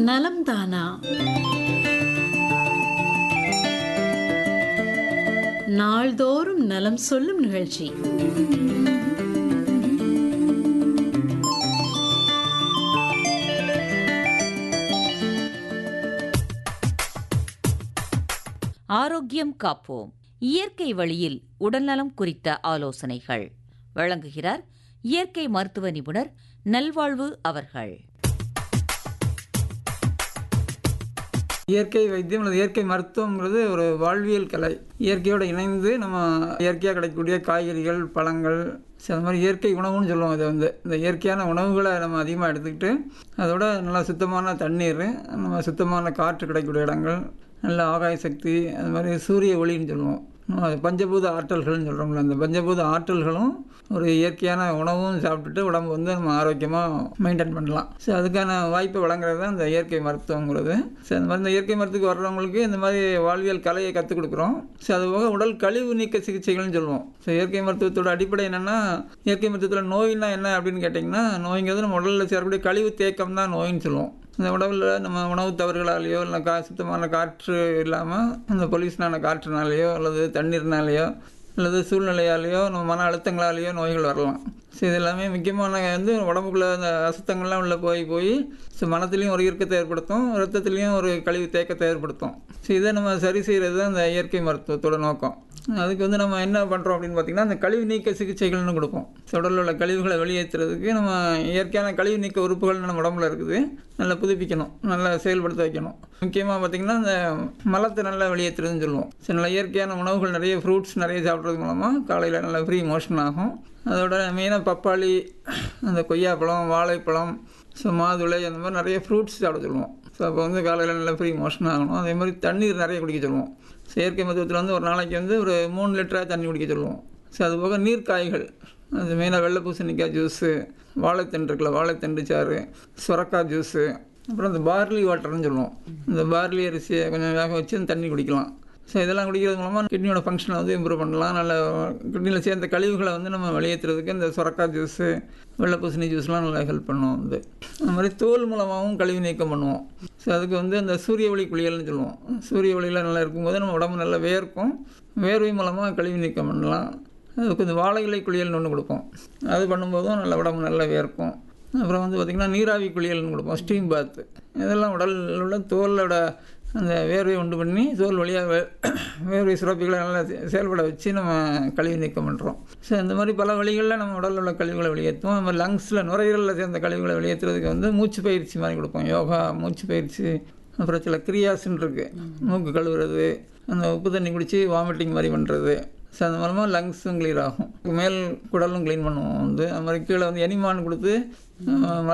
நலம் தானா நாள்தோறும் நலம் சொல்லும் நிகழ்ச்சி ஆரோக்கியம் காப்போம் இயற்கை வழியில் உடல்நலம் குறித்த ஆலோசனைகள் வழங்குகிறார் இயற்கை மருத்துவ நிபுணர் நல்வாழ்வு அவர்கள் இயற்கை வைத்தியம் அல்லது இயற்கை மருத்துவங்கிறது ஒரு வாழ்வியல் கலை இயற்கையோடு இணைந்து நம்ம இயற்கையாக கிடைக்கக்கூடிய காய்கறிகள் பழங்கள் சரி, அந்த மாதிரி இயற்கை உணவுன்னு சொல்லுவோம் இதை வந்து இந்த இயற்கையான உணவுகளை நம்ம அதிகமாக எடுத்துக்கிட்டு அதோட நல்லா சுத்தமான தண்ணீர் நம்ம சுத்தமான காற்று கிடைக்கக்கூடிய இடங்கள் நல்ல ஆகாய சக்தி அது மாதிரி சூரிய ஒளின்னு சொல்லுவோம் நம்ம அது பஞ்சபூத ஆற்றல்கள்னு சொல்கிறோம்ல அந்த பஞ்சபூத ஆற்றல்களும் ஒரு இயற்கையான உணவும் சாப்பிட்டுட்டு உடம்பு வந்து நம்ம ஆரோக்கியமாக மெயின்டைன் பண்ணலாம் ஸோ அதுக்கான வாய்ப்பை வழங்குறது தான் இந்த இயற்கை மருத்துவங்கிறது ஸோ அந்த மாதிரி இந்த இயற்கை மருத்துவத்துக்கு வர்றவங்களுக்கு இந்த மாதிரி வாழ்வியல் கலையை கற்றுக் கொடுக்குறோம் ஸோ அது போக உடல் கழிவு நீக்க சிகிச்சைகள்னு சொல்லுவோம் ஸோ இயற்கை மருத்துவத்தோட அடிப்படை என்னென்னா இயற்கை மருத்துவத்தில் நோயின்னா என்ன அப்படின்னு கேட்டிங்கன்னா நோய்ங்கிறது நம்ம உடலில் சேரக்கூடிய கழிவு தேக்கம் தான் நோயின்னு சொல்லுவோம் இந்த உடம்புல நம்ம உணவு தவறுகளாலேயோ இல்லை கா சுத்தமான காற்று இல்லாமல் அந்த பொல்யூஷனான காற்றுனாலேயோ அல்லது தண்ணீர்னாலேயோ அல்லது சூழ்நிலையாலேயோ நம்ம மன அழுத்தங்களாலேயோ நோய்கள் வரலாம் ஸோ இது எல்லாமே முக்கியமான வந்து உடம்புக்குள்ளே அந்த அசுத்தங்கள்லாம் உள்ளே போய் போய் ஸோ மனத்துலேயும் ஒரு இறுக்கத்தை ஏற்படுத்தும் ரத்தத்துலேயும் ஒரு கழிவு தேக்கத்தை ஏற்படுத்தும் ஸோ இதை நம்ம சரி செய்கிறது தான் இந்த இயற்கை மருத்துவத்தோட நோக்கம் அதுக்கு வந்து நம்ம என்ன பண்ணுறோம் அப்படின்னு பார்த்தீங்கன்னா அந்த கழிவு நீக்க சிகிச்சைகள்னு கொடுப்போம் ஸோ உடலில் உள்ள கழிவுகளை வெளியேற்றுறதுக்கு நம்ம இயற்கையான கழிவு நீக்க உறுப்புகள் நம்ம உடம்புல இருக்குது நல்லா புதுப்பிக்கணும் நல்லா செயல்படுத்த வைக்கணும் முக்கியமாக பார்த்திங்கன்னா அந்த மலத்தை நல்லா வெளியேற்றுறதுன்னு சொல்லுவோம் ஸோ நல்ல இயற்கையான உணவுகள் நிறைய ஃப்ரூட்ஸ் நிறைய சாப்பிட்றது மூலமாக காலையில் நல்லா ஃப்ரீ மோஷன் ஆகும் அதோட மெயினாக பப்பாளி அந்த கொய்யாப்பழம் வாழைப்பழம் ஸோ மாதுளை அந்த மாதிரி நிறைய ஃப்ரூட்ஸ் சாப்பிட சொல்லுவோம் ஸோ அப்போ வந்து காலையில் நல்லா ஃப்ரீ மோஷன் ஆகணும் அதே மாதிரி தண்ணீர் நிறைய குடிக்க சொல்லுவோம் செயற்கை மருத்துவத்தில் வந்து ஒரு நாளைக்கு வந்து ஒரு மூணு லிட்டராக தண்ணி குடிக்க சொல்லுவோம் ஸோ அது போக நீர்க்காய்கள் அது மெயினாக வெள்ளை பூசணிக்காய் ஜூஸு வாழைத்தண்டு இருக்குல்ல வாழைத்தண்டு சாறு சுரக்காய் ஜூஸு அப்புறம் இந்த பார்லி வாட்டர்னு சொல்லுவோம் இந்த பார்லி அரிசியை கொஞ்சம் வேக வச்சு அந்த தண்ணி குடிக்கலாம் ஸோ இதெல்லாம் குடிக்கிறது மூலமாக கிட்னியோட ஃபங்க்ஷனை வந்து இம்ப்ரூவ் பண்ணலாம் நல்ல கிட்னியில் சேர்ந்த கழிவுகளை வந்து நம்ம வெளியேற்றுறதுக்கு இந்த சுரக்காய் ஜூஸு வெள்ளை பூசணி ஜூஸ்லாம் நல்லா ஹெல்ப் பண்ணுவோம் வந்து அது மாதிரி தோல் மூலமாகவும் கழிவு நீக்கம் பண்ணுவோம் ஸோ அதுக்கு வந்து அந்த சூரிய ஒளி குளியல்னு சொல்லுவோம் சூரிய ஒளியில் நல்லா இருக்கும்போது நம்ம உடம்பு நல்லா வேர்க்கும் வேர்வை மூலமாக கழிவு நீக்கம் பண்ணலாம் அதுக்கு இந்த வாழை இலை குளியல்னு ஒன்று கொடுப்போம் அது பண்ணும்போதும் நல்ல உடம்பு நல்லா வேர்க்கும் அப்புறம் வந்து பார்த்திங்கன்னா நீராவி குளியல்னு கொடுப்போம் ஸ்டீம் பாத்து இதெல்லாம் உடலில் உள்ள தோலோட அந்த வேர்வை உண்டு பண்ணி தோல் வழியாக வே வேர்வை சுரப்பிகளை நல்லா செ- செயல்பட வச்சு நம்ம கழிவு நீக்கம் பண்ணுறோம் ஸோ இந்த மாதிரி பல வழிகளில் நம்ம உடலில் உள்ள கழிவுகளை வெளியேற்றுவோம் நம்ம லங்ஸில் நுரையீரலில் சேர்ந்த கழிவுகளை வெளியேற்றுறதுக்கு வந்து மூச்சு பயிற்சி மாதிரி கொடுப்போம் யோகா மூச்சு பயிற்சி அப்புறம் சில கிரியாஸ்ன்னு இருக்குது மூக்கு கழுவுறது அந்த உப்பு தண்ணி குடித்து வாமிட்டிங் மாதிரி பண்ணுறது ஸோ அந்த மூலமாக லங்ஸும் க்ளியர் ஆகும் மேல் குடலும் க்ளீன் பண்ணுவோம் வந்து அது மாதிரி கீழே வந்து எனிமான் கொடுத்து அஹ்,